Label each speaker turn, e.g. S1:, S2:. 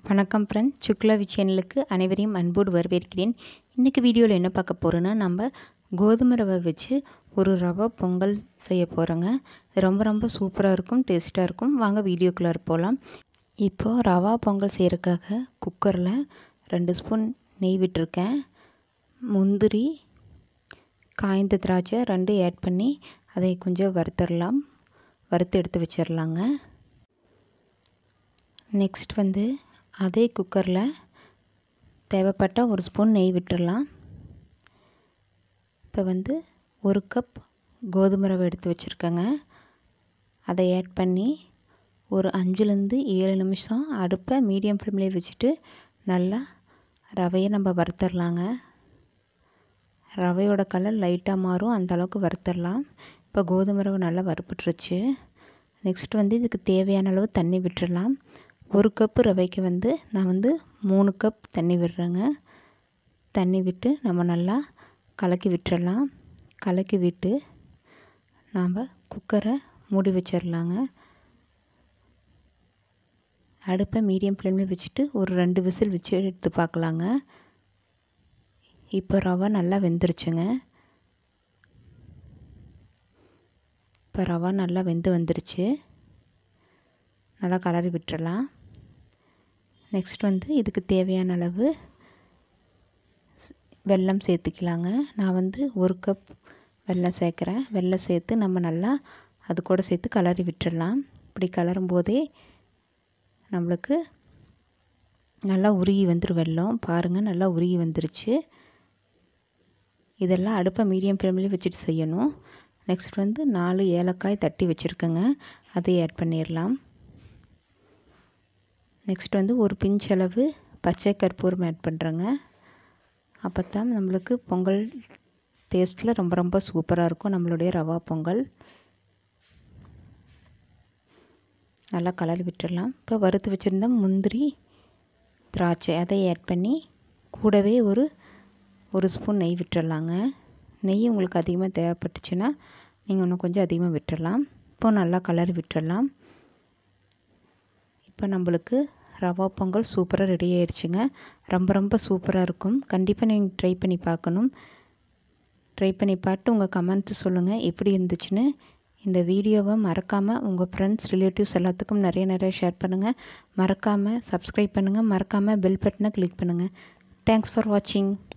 S1: வணக்கம் ஃப்ரெண்ட்ஸ் சுக்லாவி சேனலுக்கு அனைவரையும் அன்போடு வரவேற்கிறேன் இன்றைக்கி வீடியோவில் என்ன பார்க்க போகிறோன்னா நம்ம கோதுமை ரவை வச்சு ஒரு ரவை பொங்கல் செய்ய போகிறோங்க இது ரொம்ப ரொம்ப சூப்பராக இருக்கும் டேஸ்ட்டாக இருக்கும் வாங்க வீடியோக்குள்ளே போகலாம் இப்போது ரவா பொங்கல் செய்கிறதுக்காக குக்கரில் ரெண்டு ஸ்பூன் நெய் விட்டுருக்கேன் முந்திரி காய்ந்த திராட்சை ரெண்டு ஆட் பண்ணி அதை கொஞ்சம் வறுத்துடலாம் வறுத்து எடுத்து வச்சிடலாங்க நெக்ஸ்ட் வந்து அதே குக்கரில் தேவைப்பட்ட ஒரு ஸ்பூன் நெய் விட்டுடலாம் இப்போ வந்து ஒரு கப் கோதுமை ரவை எடுத்து வச்சுருக்கேங்க அதை ஆட் பண்ணி ஒரு அஞ்சுலேருந்து ஏழு நிமிஷம் அடுப்பை மீடியம் ஃப்ளேம்லேயே வச்சுட்டு நல்லா ரவையை நம்ம வறுத்துடலாங்க ரவையோட கலர் லைட்டாக மாறும் அந்த அளவுக்கு வறுத்துடலாம் இப்போ கோதுமை ரவை நல்லா வறுப்புட்டுருச்சு நெக்ஸ்ட் வந்து இதுக்கு தேவையான அளவு தண்ணி விட்டுடலாம் ஒரு கப்பு ரவைக்கு வந்து நான் வந்து மூணு கப் தண்ணி விடுறேங்க தண்ணி விட்டு நம்ம நல்லா கலக்கி விட்டுறலாம் கலக்கி விட்டு நாம் குக்கரை மூடி வச்சிடலாங்க அடுப்பை மீடியம் ஃப்ளேமில் வச்சுட்டு ஒரு ரெண்டு விசில் வச்சு எடுத்து பார்க்கலாங்க இப்போ ரவை நல்லா வெந்துருச்சுங்க இப்போ ரவை நல்லா வெந்து வந்துருச்சு நல்லா கலரி விட்டுறலாம் நெக்ஸ்ட் வந்து இதுக்கு தேவையான அளவு வெல்லம் சேர்த்துக்கலாங்க நான் வந்து ஒரு கப் வெல்லம் சேர்க்குறேன் வெல்லம் சேர்த்து நம்ம நல்லா அது கூட சேர்த்து கலரி விட்டுடலாம் இப்படி கலரும் போதே நம்மளுக்கு நல்லா உருகி வந்துடும் வெல்லம் பாருங்கள் நல்லா உருகி வந்துருச்சு இதெல்லாம் அடுப்பை மீடியம் ஃப்ளேம்லேயே வச்சுட்டு செய்யணும் நெக்ஸ்ட் வந்து நாலு ஏலக்காய் தட்டி வச்சுருக்கேங்க அதை ஆட் பண்ணிடலாம் நெக்ஸ்ட் வந்து ஒரு பிஞ்ச் அளவு பச்சை கற்பூரம் ஆட் பண்ணுறேங்க அப்போ தான் நம்மளுக்கு பொங்கல் டேஸ்ட்டில் ரொம்ப ரொம்ப சூப்பராக இருக்கும் நம்மளுடைய ரவா பொங்கல் நல்லா கலரி விட்டுடலாம் இப்போ வறுத்து வச்சுருந்த முந்திரி திராட்சை அதை ஆட் பண்ணி கூடவே ஒரு ஒரு ஸ்பூன் நெய் விட்டுடலாங்க நெய் உங்களுக்கு அதிகமாக தேவைப்பட்டுச்சுன்னா நீங்கள் இன்னும் கொஞ்சம் அதிகமாக விட்டுடலாம் இப்போ நல்லா கலரி விட்டுடலாம் இப்போ நம்மளுக்கு ரவா பொங்கல் சூப்பராக ரெடி ஆயிடுச்சுங்க ரொம்ப ரொம்ப சூப்பராக இருக்கும் கண்டிப்பாக நீங்கள் ட்ரை பண்ணி பார்க்கணும் ட்ரை பண்ணி பார்த்து உங்கள் கமெண்ட்ஸ் சொல்லுங்கள் எப்படி இருந்துச்சுன்னு இந்த வீடியோவை மறக்காமல் உங்கள் ஃப்ரெண்ட்ஸ் ரிலேட்டிவ்ஸ் எல்லாத்துக்கும் நிறைய நிறைய ஷேர் பண்ணுங்கள் மறக்காமல் சப்ஸ்கிரைப் பண்ணுங்கள் மறக்காமல் பெல் பட்டனை கிளிக் பண்ணுங்கள் தேங்க்ஸ் ஃபார் வாட்சிங்